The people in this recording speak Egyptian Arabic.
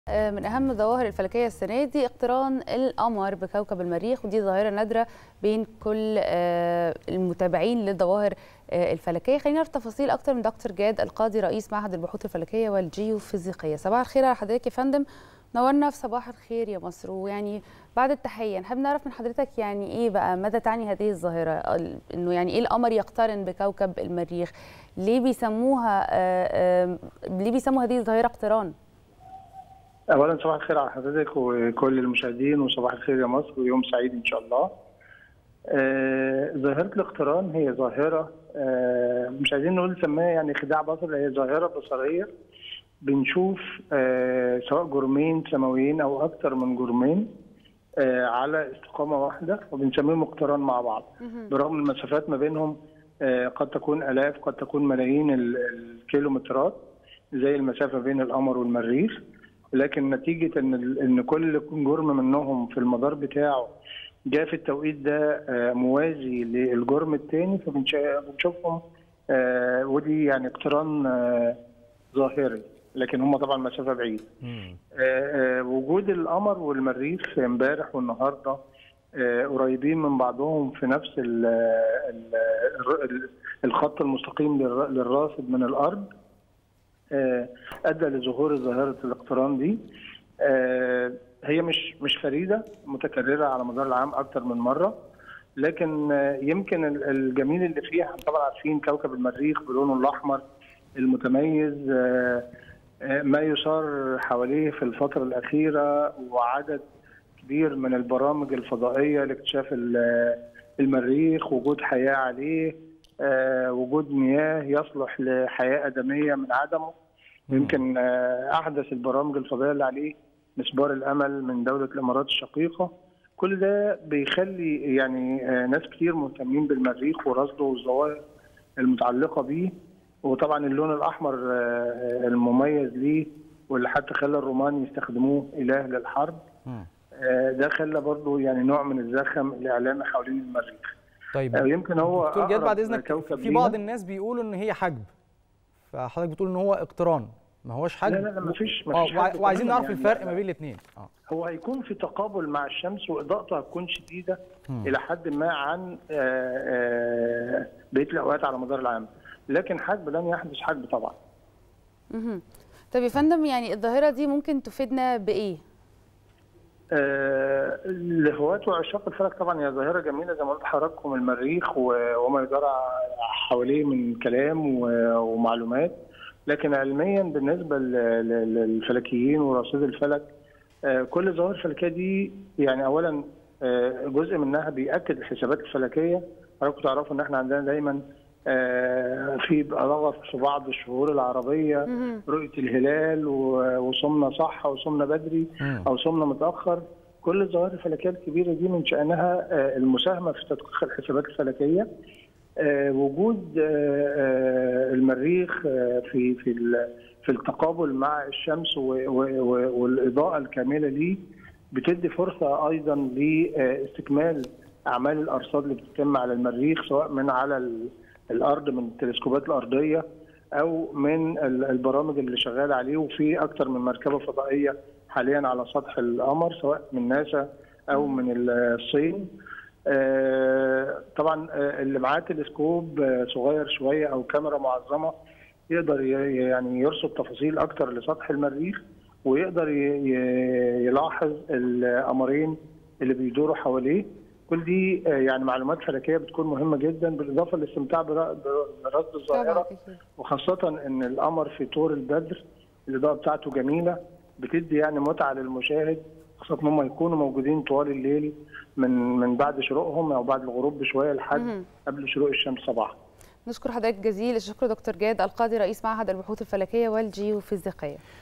من أهم الظواهر الفلكية السنة دي اقتران القمر بكوكب المريخ ودي ظاهرة نادرة بين كل المتابعين للظواهر الفلكية خلينا نعرف تفاصيل أكتر من دكتور جاد القاضي رئيس معهد البحوث الفلكية والجيوفيزيقية صباح الخير على حضرتك يا فندم نورنا في صباح الخير يا مصر ويعني بعد التحية نحب نعرف من حضرتك يعني إيه بقى ماذا تعني هذه الظاهرة إنه يعني إيه القمر يقترن بكوكب المريخ ليه بيسموها ليه بيسموا هذه الظاهرة اقتران؟ اولا صباح الخير على حضرتك وكل المشاهدين وصباح الخير يا مصر ويوم سعيد ان شاء الله. آه ظاهره الاقتران هي ظاهره آه مش عايزين نقول نسميها يعني خداع بصري هي ظاهره بصريه بنشوف آه سواء جرمين سماويين او اكثر من جرمين آه على استقامه واحده وبنسميهم اقتران مع بعض برغم المسافات ما بينهم آه قد تكون الاف قد تكون ملايين الكيلومترات زي المسافه بين القمر والمريخ لكن نتيجه ان ان كل جرم منهم في المدار بتاعه جاء في التوقيت ده موازي للجرم الثاني فبنشوفهم ودي يعني اقتران ظاهري لكن هم طبعا مسافه بعيده. وجود القمر والمريخ امبارح والنهارده قريبين من بعضهم في نفس ال ال الخط المستقيم للراصد من الارض ادى لظهور ظاهره الاقتران دي هي مش مش فريده متكرره على مدار العام اكثر من مره لكن يمكن الجميل اللي فيها طبعا عارفين كوكب المريخ بلونه الاحمر المتميز ما يصار حواليه في الفتره الاخيره وعدد كبير من البرامج الفضائيه لاكتشاف المريخ وجود حياه عليه وجود مياه يصلح لحياه ادميه من عدمه يمكن احدث البرامج الفضائيه اللي عليه مسبار الامل من دوله الامارات الشقيقه كل ده بيخلي يعني ناس كتير مهتمين بالمريخ ورصده والظواهر المتعلقه بيه وطبعا اللون الاحمر المميز ليه واللي حتى خلى الرومان يستخدموه اله للحرب ده خلى برضه يعني نوع من الزخم الاعلامي حوالين المريخ طيب يمكن هو دكتور جاد بعد اذنك في بعض الناس بيقولوا ان هي حجب فحضرتك بتقول ان هو اقتران ما هوش حجب لا لا لا مفيش مفيش اه وعايزين نعرف يعني الفرق ما بين الاثنين اه هو هيكون في تقابل مع الشمس واضاءته هتكون شديده م. الى حد ما عن بقيه الاوقات على مدار العام لكن حجب لن يحدث حجب طبعا اها طب يا فندم يعني الظاهره دي ممكن تفيدنا بايه آه لهواة وعشاق الفلك طبعا هي ظاهره جميله زي ما قلت لحضراتكم المريخ وما يدار حواليه من كلام ومعلومات لكن علميا بالنسبه للفلكيين ورصيد الفلك آه كل الظواهر الفلكيه دي يعني اولا آه جزء منها بياكد الحسابات الفلكيه حضراتكم تعرفوا ان احنا عندنا دايما في رغف في بعض الشهور العربيه رؤيه الهلال وصمنا صح او صمنا بدري او صمنا متاخر كل الظواهر الفلكيه الكبيره دي من شانها المساهمه في تدقيق الحسابات الفلكيه وجود المريخ في في في التقابل مع الشمس والاضاءه الكامله ليه بتدي فرصه ايضا لاستكمال اعمال الارصاد اللي بتتم على المريخ سواء من على الارض من التلسكوبات الارضيه او من البرامج اللي شغاله عليه وفي اكثر من مركبه فضائيه حاليا على سطح القمر سواء من ناسا او من الصين طبعا اللي معاه تلسكوب صغير شويه او كاميرا معظمه يقدر يعني يرصد تفاصيل اكثر لسطح المريخ ويقدر يلاحظ القمرين اللي بيدوروا حواليه كل دي يعني معلومات فلكيه بتكون مهمه جدا بالاضافه للاستمتاع برصد الظاهره وخاصه ان القمر في طور البدر الاضاءه بتاعته جميله بتدي يعني متعه للمشاهد خاصه ان هم يكونوا موجودين طوال الليل من من بعد شروقهم او بعد الغروب بشويه لحد قبل شروق الشمس صباحا. نشكر حضرتك جزيل الشكر دكتور جاد القاضي رئيس معهد البحوث الفلكيه والجيوفيزيقيه.